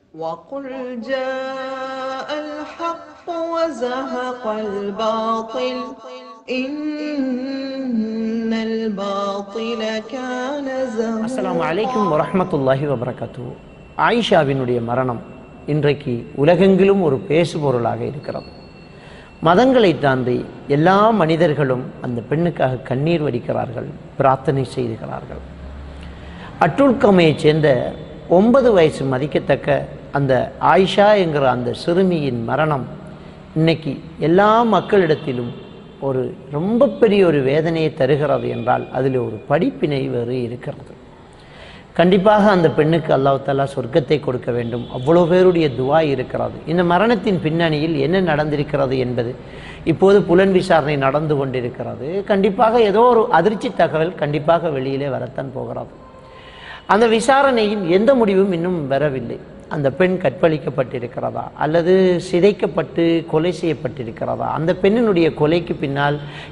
وقل جاء الحق وزهق الباطل إن الباطل كان زهوقا அஸ்ஸலாமு அலைக்கும் வரஹ்மத்துல்லாஹி வபரகாத்து ஆயிஷாவினுடைய மரணம் இன்றைக்கு உலகெங்கிலும் ஒரு பேசுபொருளாக இருக்கிறது மதங்களை தாண்டி எல்லா மனிதர்களும் அந்த பெண்ணுக்காக கண்ணீர் வடிக்கிறார்கள் பிரார்த்தனை செய்துகிறார்கள் அட்டுல்கமையைச் சேர்ந்த ஒன்பது வயசு மதிக்கத்தக்க அந்த ஆயிஷா என்கிற அந்த சிறுமியின் மரணம் இன்னைக்கு எல்லா மக்களிடத்திலும் ஒரு ரொம்ப பெரிய ஒரு வேதனையை தருகிறது என்றால் அதில் ஒரு படிப்பினை வேறு இருக்கிறது கண்டிப்பாக அந்த பெண்ணுக்கு அல்லாஹ் தஆலா சொர்க்கத்தை கொடுக்க வேண்டும் அவ்வளோ பேருடைய துவா இருக்கிறது இந்த மரணத்தின் பின்னணியில் என்ன நடந்திருக்கிறது என்பது இப்போது புலன் விசாரணை நடந்து கொண்டிருக்கிறது கண்டிப்பாக ஏதோ ஒரு அதிர்ச்சி தகவல் கண்டிப்பாக வெளியிலே வரத்தான் போகிறது அந்த விசாரணையின் எந்த முடிவும் இன்னும் வரவில்லை அந்த பெண் கற்பழிக்கப்பட்டிருக்கிறதா அல்லது சிதைக்கப்பட்டு கொலை செய்யப்பட்டிருக்கிறதா அந்த பெண்ணினுடைய கொலைக்கு பின்னால்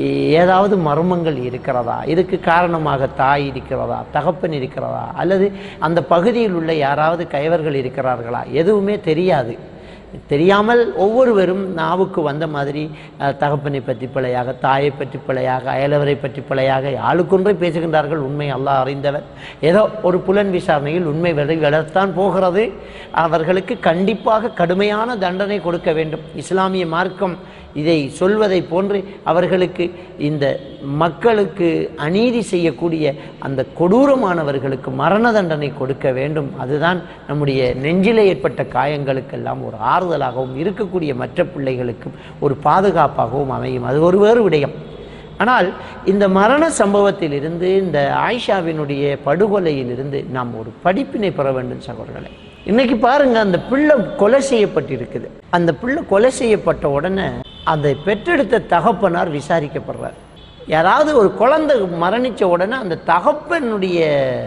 ஏதாவது மர்மங்கள் இருக்கிறதா இதுக்கு காரணமாக தாய் இருக்கிறதா தகப்பன் இருக்கிறதா அல்லது அந்த பகுதியில் உள்ள யாராவது கயவர்கள் இருக்கிறார்களா எதுவுமே தெரியாது தெரியாமல் ஒவ்வொருவரும் நாவுக்கு வந்த மாதிரி அஹ், தகப்பனை பற்றி பிழையாக தாயை பற்றி பிழையாக அயலவரை பற்றி பிழையாக ஆளுக்கொன்றை பேசுகின்றார்கள் உண்மை அல்லாஹ் அறிந்தவர் ஏதோ ஒரு புலன் விசாரணையில் உண்மை வெளி வளர்த்தான் போகிறது அவர்களுக்கு கண்டிப்பாக கடுமையான தண்டனை கொடுக்க வேண்டும் இஸ்லாமிய மார்க்கம் இதை சொல்வதை போன்று அவர்களுக்கு இந்த மக்களுக்கு அநீதி செய்யக்கூடிய அந்த கொடூரமானவர்களுக்கு மரண தண்டனை கொடுக்க வேண்டும் அதுதான் நம்முடைய நெஞ்சிலே ஏற்பட்ட காயங்களுக்கெல்லாம் ஒரு ஆறுதலாகவும் இருக்கக்கூடிய மற்ற பிள்ளைகளுக்கும் ஒரு பாதுகாப்பாகவும் அமையும் அது ஒரு வேறு விடயம் ஆனால் இந்த மரண சம்பவத்திலிருந்து இந்த ஆயிஷாவினுடைய படுகொலையிலிருந்து நாம் ஒரு படிப்பினை பெற வேண்டும் சகோதரர்களே இன்னைக்கு பாருங்க அந்த பிள்ளை கொலை செய்யப்பட்டிருக்குது அந்த பிள்ளை கொலை செய்யப்பட்ட உடனே அதை பெற்றெடுத்த தகப்பனார் விசாரிக்கப்படுறார் யாராவது ஒரு குழந்தை மரணிச்ச உடனே அந்த தகப்பனுடைய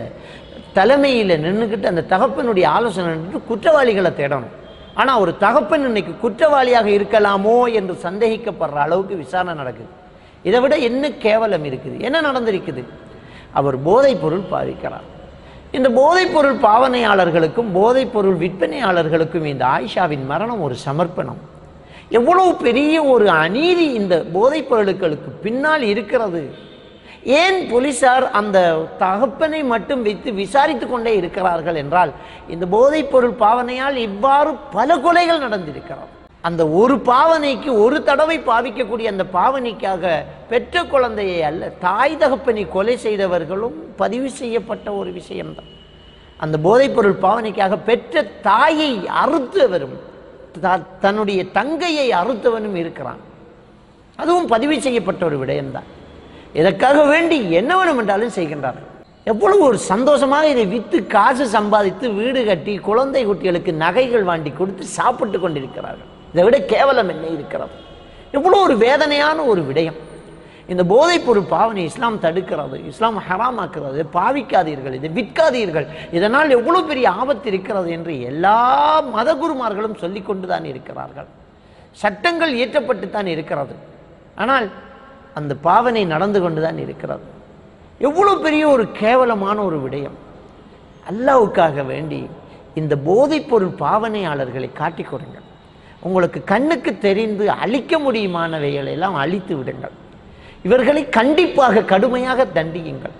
தலைமையில் நின்றுக்கிட்டு அந்த தகப்பனுடைய ஆலோசனை நின்றுட்டு குற்றவாளிகளை தேடணும் ஆனால் ஒரு தகப்பன் இன்னைக்கு குற்றவாளியாக இருக்கலாமோ என்று சந்தேகிக்கப்படுற அளவுக்கு விசாரணை நடக்குது இதை விட என்ன கேவலம் இருக்குது என்ன நடந்திருக்குது அவர் போதைப் பொருள் பாவிக்கிறார் இந்த போதைப் பொருள் பாவனையாளர்களுக்கும் போதைப் பொருள் விற்பனையாளர்களுக்கும் இந்த ஆயிஷாவின் மரணம் ஒரு சமர்ப்பணம் எவ்வளவு பெரிய ஒரு அநீதி இந்த போதைப் பொருட்களுக்கு பின்னால் இருக்கிறது ஏன் போலீசார் அந்த தகப்பனை மட்டும் வைத்து விசாரித்து கொண்டே இருக்கிறார்கள் என்றால் இந்த போதைப் பொருள் பாவனையால் இவ்வாறு பல கொலைகள் நடந்திருக்கிறது அந்த ஒரு பாவனைக்கு ஒரு தடவை பாவிக்கக்கூடிய அந்த பாவனைக்காக பெற்ற குழந்தையை அல்ல தாய் தகப்பனை கொலை செய்தவர்களும் பதிவு செய்யப்பட்ட ஒரு விஷயம்தான் அந்த போதைப்பொருள் பாவனைக்காக பெற்ற தாயை அறுத்தவரும் த- தன்னுடைய தங்கையை அறுத்தவனும் இருக்கிறான் அதுவும் பதிவு செய்யப்பட்ட ஒரு விடயம்தான் இதற்காக வேண்டி என்ன வேணும் என்றாலும் செய்கின்றார்கள் எவ்வளவு ஒரு சந்தோஷமாக இதை விற்று காசு சம்பாதித்து வீடு கட்டி குழந்தை குட்டிகளுக்கு நகைகள் வாங்கி கொடுத்து சாப்பிட்டு கொண்டிருக்கிறார்கள் இதை விட கேவலம் என்ன இருக்கிறது எவ்வளோ ஒரு வேதனையான ஒரு விடயம் இந்த போதைப் பொருள் பாவனை இஸ்லாம் தடுக்கிறது இஸ்லாம் ஹராமாக்குறது இதை பாவிக்காதீர்கள் இதை விற்காதீர்கள் இதனால் எவ்வளவு பெரிய ஆபத்து இருக்கிறது என்று எல்லா மதகுருமார்களும் சொல்லிக் கொண்டு தான் இருக்கிறார்கள் சட்டங்கள் இயற்றப்பட்டு தான் இருக்கிறது ஆனால் அந்த பாவனை நடந்து கொண்டு தான் இருக்கிறது எவ்வளவு பெரிய ஒரு கேவலமான ஒரு விடயம் அல்லாவுக்காக வேண்டி இந்த போதைப்பொருள் பாவனையாளர்களை காட்டிக் கொடுங்கள் உங்களுக்கு கண்ணுக்கு தெரிந்து அழிக்க முடியுமானவைகளை எல்லாம் அழித்து விடுங்கள் இவர்களை கண்டிப்பாக கடுமையாக தண்டியுங்கள்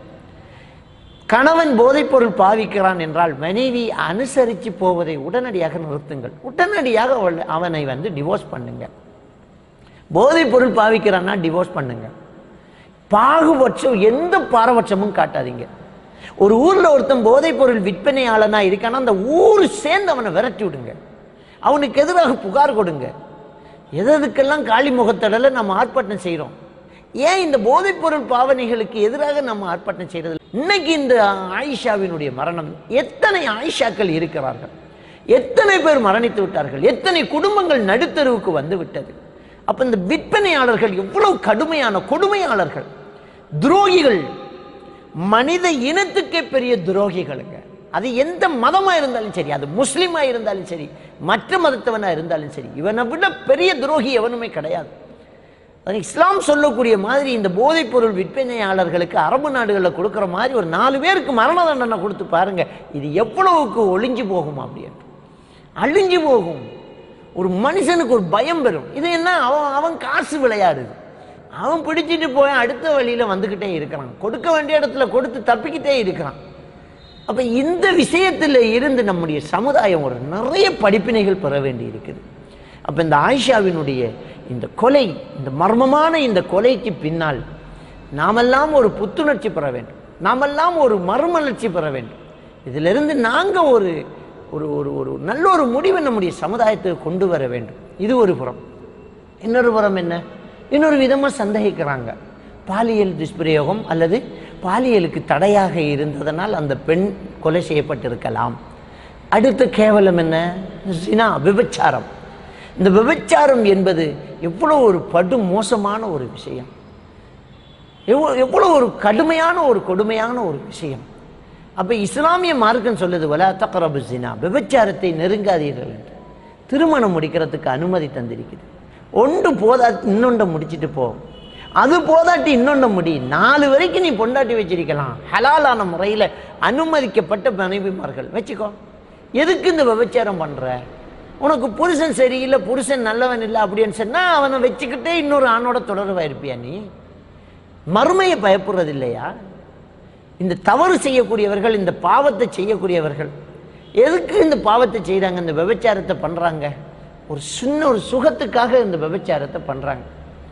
கணவன் போதைப்பொருள் பாவிக்கிறான் என்றால் மனைவி அனுசரித்து போவதை உடனடியாக நிறுத்துங்கள் உடனடியாக அவள்- அவனை வந்து டிவோர்ஸ் பண்ணுங்க போதைப் பொருள் பாவிக்கிறான்னா டிவோர்ஸ் பண்ணுங்க பாகுபட்சம் எந்த பாரபட்சமும் காட்டாதீங்க ஒரு ஊர்ல ஒருத்தன் போதைப் பொருள் விற்பனையாளனா இருக்கானா அந்த ஊர் சேர்ந்து அவனை விரட்டி விடுங்க அவனுக்கு எதிராக புகார் கொடுங்க எதற்கெல்லாம் காளி முகத்தடல நம்ம ஆர்ப்பாட்டம் செய்றோம் ஏன் இந்த போதைப் பொருள் பாவனைகளுக்கு எதிராக நம்ம ஆர்ப்பாட்டம் செய்யறது இல்ல? இன்னைக்கு இந்த ஆயிஷாவினுடைய மரணம் எத்தனை ஆயிஷாக்கள் இருக்கிறார்கள் எத்தனை பேர் மரணித்து விட்டார்கள் எத்தனை குடும்பங்கள் நடுத்தருவுக்கு வந்து விட்டது அப்ப இந்த விற்பனையாளர்கள் எவ்வளவு கடுமையான கொடுமையாளர்கள் துரோகிகள் மனித இனத்துக்கே பெரிய துரோகிகளுங்க அது எந்த மதமா இருந்தாலும் சரி அது முஸ்லீமா இருந்தாலும் சரி மற்ற மதத்தவனா இருந்தாலும் சரி இவனை விட பெரிய துரோகி எவனுமே கிடையாது அது இஸ்லாம் சொல்லக்கூடிய மாதிரி இந்த போதைப் பொருள் விற்பனையாளர்களுக்கு அரபு நாடுகளில் கொடுக்குற மாதிரி ஒரு நாலு பேருக்கு மரண தண்டனை கொடுத்து பாருங்க இது எவ்வளவுக்கு ஒளிஞ்சு போகும் அப்படின்னு அழிஞ்சு போகும் ஒரு மனுஷனுக்கு ஒரு பயம் பெறும் இது என்ன அவன் அவன் காசு விளையாடுது அவன் பிடிச்சிட்டு போய் அடுத்த வழியில வந்துக்கிட்டே இருக்கிறான் கொடுக்க வேண்டிய இடத்துல கொடுத்து தப்பிக்கிட்டே இருக்கிறான் அப்ப இந்த விஷயத்துல இருந்து நம்முடைய சமுதாயம் ஒரு நிறைய படிப்பினைகள் பெற வேண்டி இருக்குது அப்ப இந்த ஆயிஷாவினுடைய இந்த கொலை இந்த மர்மமான இந்த கொலைக்கு பின்னால் நாமெல்லாம் ஒரு புத்துணர்ச்சி பெற வேண்டும் நாமெல்லாம் ஒரு மறுமலர்ச்சி பெற வேண்டும் இதிலிருந்து நாங்க ஒரு ஒரு ஒரு ஒரு நல்ல ஒரு முடிவை நம்முடைய சமுதாயத்துக்கு கொண்டு வர வேண்டும் இது ஒரு புறம் இன்னொரு புறம் என்ன இன்னொரு விதமா சந்தேகிக்கிறாங்க பாலியல் துஷ்பிரயோகம் அல்லது பாலியலுக்கு தடையாக இருந்ததனால் அந்த பெண் கொலை செய்யப்பட்டிருக்கலாம் அடுத்த கேவலம் என்ன ஜினா விபச்சாரம் இந்த விபச்சாரம் என்பது எவ்வளோ ஒரு படு மோசமான ஒரு விஷயம் எவ்வளோ எவ்வளோ ஒரு கடுமையான ஒரு கொடுமையான ஒரு விஷயம் அப்ப இஸ்லாமிய மார்க்கம் சொல்லுது வலா தக்ரபு ஜினா விபச்சாரத்தை நெருங்காதீர்கள் என்று திருமணம் முடிக்கிறதுக்கு அனுமதி தந்திருக்குது ஒன்று போதா இன்னொன்றை முடிச்சிட்டு போ அது போதாட்டி இன்னொன்றை முடி நாலு வரைக்கும் நீ பொண்டாட்டி வச்சிருக்கலாம் ஹலாலான முறையில் அனுமதிக்கப்பட்ட மனைவிமார்கள் வச்சுக்கோ எதுக்கு இந்த விபச்சாரம் பண்ற உனக்கு புருஷன் சரியில்லை புருஷன் நல்லவன் இல்லை அப்படின்னு சொன்னா அவனை வச்சுக்கிட்டே இன்னொரு ஆணோட தொடர்பா இருப்பியா நீ மறுமையை பயப்படுறது இல்லையா இந்த தவறு செய்யக்கூடியவர்கள் இந்த பாவத்தை செய்யக்கூடியவர்கள் எதுக்கு இந்த பாவத்தை செய்றாங்க இந்த விபச்சாரத்தை பண்றாங்க ஒரு சின்ன ஒரு சுகத்துக்காக இந்த விபச்சாரத்தை பண்றாங்க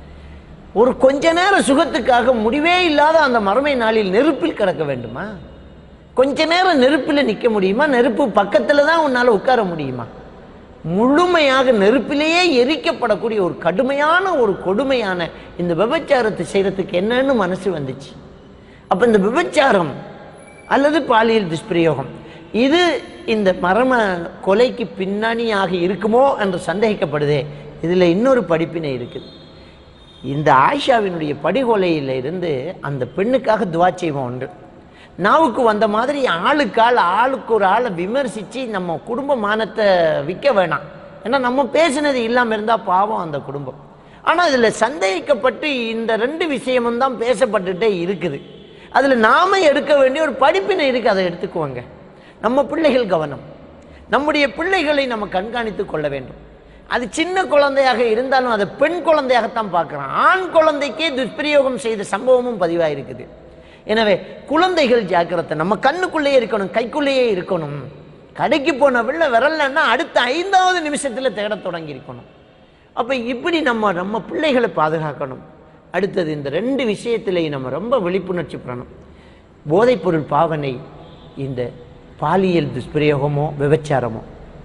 ஒரு கொஞ்ச நேர சுகத்துக்காக முடிவே இல்லாத அந்த மறுமை நாளில் நெருப்பில் கிடக்க வேண்டுமா கொஞ்ச நேரம் நெருப்பில் நிற்க முடியுமா நெருப்பு பக்கத்துல தான் உன்னால உட்கார முடியுமா முழுமையாக நெருப்பிலேயே எரிக்கப்படக்கூடிய ஒரு கடுமையான ஒரு கொடுமையான இந்த விபச்சாரத்தை செய்யறதுக்கு என்னன்னு மனசு வந்துச்சு அப்ப இந்த விபச்சாரம் அல்லது பாலியல் துஷ்பிரயோகம் இது இந்த மர்ம கொலைக்கு பின்னணியாக இருக்குமோ என்று சந்தேகிக்கப்படுதே இதுல இன்னொரு படிப்பினை இருக்குது இந்த ஆயிஷாவினுடைய படுகொலையில இருந்து அந்த பெண்ணுக்காக துவா செய்வோம் உண்டு நாவுக்கு வந்த மாதிரி ஆளுக்கு ஆள் ஆளுக்கு ஒரு ஆளை விமர்சிச்சு நம்ம குடும்ப மானத்தை விற்க வேணாம் ஏன்னா நம்ம பேசினது இல்லாம இருந்தா பாவம் அந்த குடும்பம் ஆனா இதுல சந்தேகிக்கப்பட்டு இந்த ரெண்டு விஷயமும் தான் பேசப்பட்டுட்டே இருக்குது அதுல நாம எடுக்க வேண்டிய ஒரு படிப்பினை இருக்கு அதை எடுத்துக்குவாங்க நம்ம பிள்ளைகள் கவனம் நம்முடைய பிள்ளைகளை நம்ம கண்காணித்து கொள்ள வேண்டும் அது சின்ன குழந்தையாக இருந்தாலும் அதை பெண் குழந்தையாகத்தான் பார்க்குறான் ஆண் குழந்தைக்கே துஷ்பிரயோகம் செய்த சம்பவமும் பதிவாயிருக்குது எனவே குழந்தைகள் ஜாக்கிரதை நம்ம கண்ணுக்குள்ளேயே இருக்கணும் கைக்குள்ளேயே இருக்கணும் கடைக்கு போன வெள்ள விரல்லன்னா அடுத்த ஐந்தாவது நிமிஷத்துல தேடத் தொடங்கி இருக்கணும் அப்ப இப்படி நம்ம நம்ம பிள்ளைகளை பாதுகாக்கணும் அடுத்தது இந்த ரெண்டு விஷயத்திலேயும் நம்ம ரொம்ப விழிப்புணர்ச்சி பெறணும் போதைப்பொருள் பாவனை இந்த பாலியல் துஷ்பிரயோகமோ விபச்சாரமோ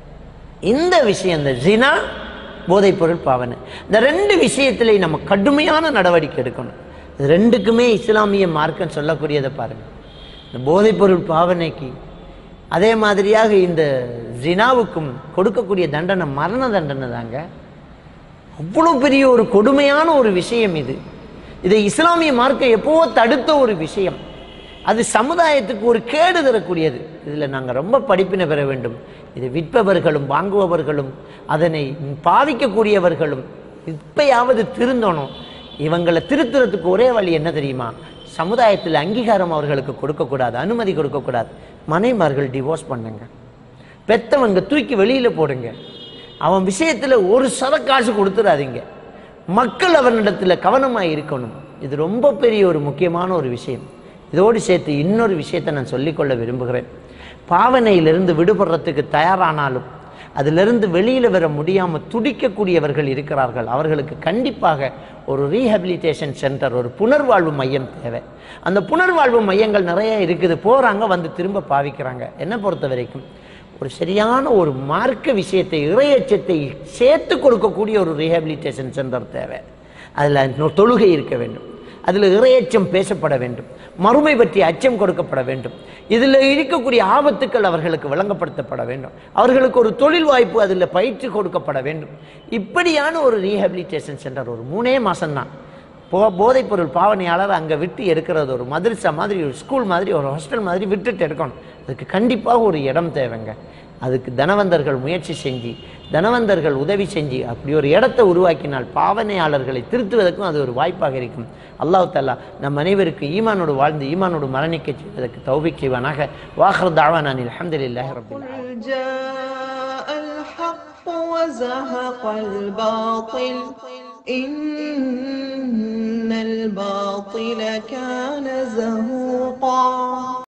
இந்த விஷயம் இந்த ஜினா போதைப்பொருள் பாவனை இந்த ரெண்டு விஷயத்திலே நம்ம கடுமையான நடவடிக்கை எடுக்கணும் இது ரெண்டுக்குமே இஸ்லாமிய மார்க்கம் சொல்லக்கூடியதை பாருங்க இந்த போதைப்பொருள் பாவனைக்கு அதே மாதிரியாக இந்த ஜினாவுக்கும் கொடுக்கக்கூடிய தண்டனை மரண தண்டனை தாங்க அவ்வளோ பெரிய ஒரு கொடுமையான ஒரு விஷயம் இது இதை இஸ்லாமிய மார்க்கம் எப்போவோ தடுத்த ஒரு விஷயம் அது சமுதாயத்துக்கு ஒரு கேடு தரக்கூடியது இதில் நாங்கள் ரொம்ப படிப்பினை பெற வேண்டும் இதை விற்பவர்களும் வாங்குபவர்களும் அதனை பாவிக்கக்கூடியவர்களும் இப்பயாவது திருந்தணும் இவங்களை திருத்துறதுக்கு ஒரே வழி என்ன தெரியுமா சமுதாயத்தில் அங்கீகாரம் அவர்களுக்கு கொடுக்கக்கூடாது அனுமதி கொடுக்கக்கூடாது மனைமார்கள் டிவோர்ஸ் பண்ணுங்க பெத்தவங்க தூக்கி வெளியில போடுங்க அவன் விஷயத்துல ஒரு சத காசு கொடுத்துடாதீங்க மக்கள் அவனிடத்துல கவனமாக இருக்கணும் இது ரொம்ப பெரிய ஒரு முக்கியமான ஒரு விஷயம் இதோடு சேர்த்து இன்னொரு விஷயத்தை நான் சொல்லிக்கொள்ள விரும்புகிறேன் பாவனையிலிருந்து விடுபடுறதுக்கு தயாரானாலும் அதிலிருந்து வெளியில வர முடியாம துடிக்கக்கூடியவர்கள் இருக்கிறார்கள் அவர்களுக்கு கண்டிப்பாக ஒரு ரீஹபிலிட்டேஷன் சென்டர் ஒரு புனர்வாழ்வு மையம் தேவை அந்த புனர்வாழ்வு மையங்கள் நிறைய இருக்குது போறாங்க வந்து திரும்ப பாவிக்கிறாங்க என்ன பொறுத்த வரைக்கும் ஒரு சரியான ஒரு மார்க்க விஷயத்தை இறையச்சத்தை சேர்த்து கொடுக்கக்கூடிய ஒரு ரீஹபிலிட்டேஷன் சென்டர் தேவை அதில் தொழுகை இருக்க வேண்டும் அதில் இறையச்சம் பேசப்பட வேண்டும் மறுமை பற்றி அச்சம் கொடுக்கப்பட வேண்டும் இதில் இருக்கக்கூடிய ஆபத்துக்கள் அவர்களுக்கு வழங்கப்படுத்தப்பட வேண்டும் அவர்களுக்கு ஒரு தொழில் வாய்ப்பு அதில் பயிற்சி கொடுக்கப்பட வேண்டும் இப்படியான ஒரு ரீஹபிலிட்டேஷன் சென்டர் ஒரு மூணே மாசம்தான் போ போதைப்பொருள் பாவனையாளர் அங்கே விட்டு எடுக்கிறது ஒரு மதரசா மாதிரி ஒரு ஸ்கூல் மாதிரி ஒரு ஹாஸ்டல் மாதிரி விட்டுட்டு எடுக்கணும் அதுக்கு கண்டிப்பாக ஒரு இடம் தேவைங்க அதுக்கு தனவந்தர்கள் முயற்சி செஞ்சு தனவந்தர்கள் உதவி செஞ்சு அப்படி ஒரு இடத்தை உருவாக்கினால் பாவனையாளர்களை திருத்துவதற்கும் அது ஒரு வாய்ப்பாக இருக்கும் அல்லாஹ் தாலா நம் அனைவருக்கு ஈமானோடு வாழ்ந்து ஈமானோடு மரணிக்க செய்வதற்கு தௌபிக் செய்வானாக வாஹர் தாவானில் அஹமதுல்லாஹி ரபில் قل جاء الحق وزهق الباطل إن الباطل كان زهوقا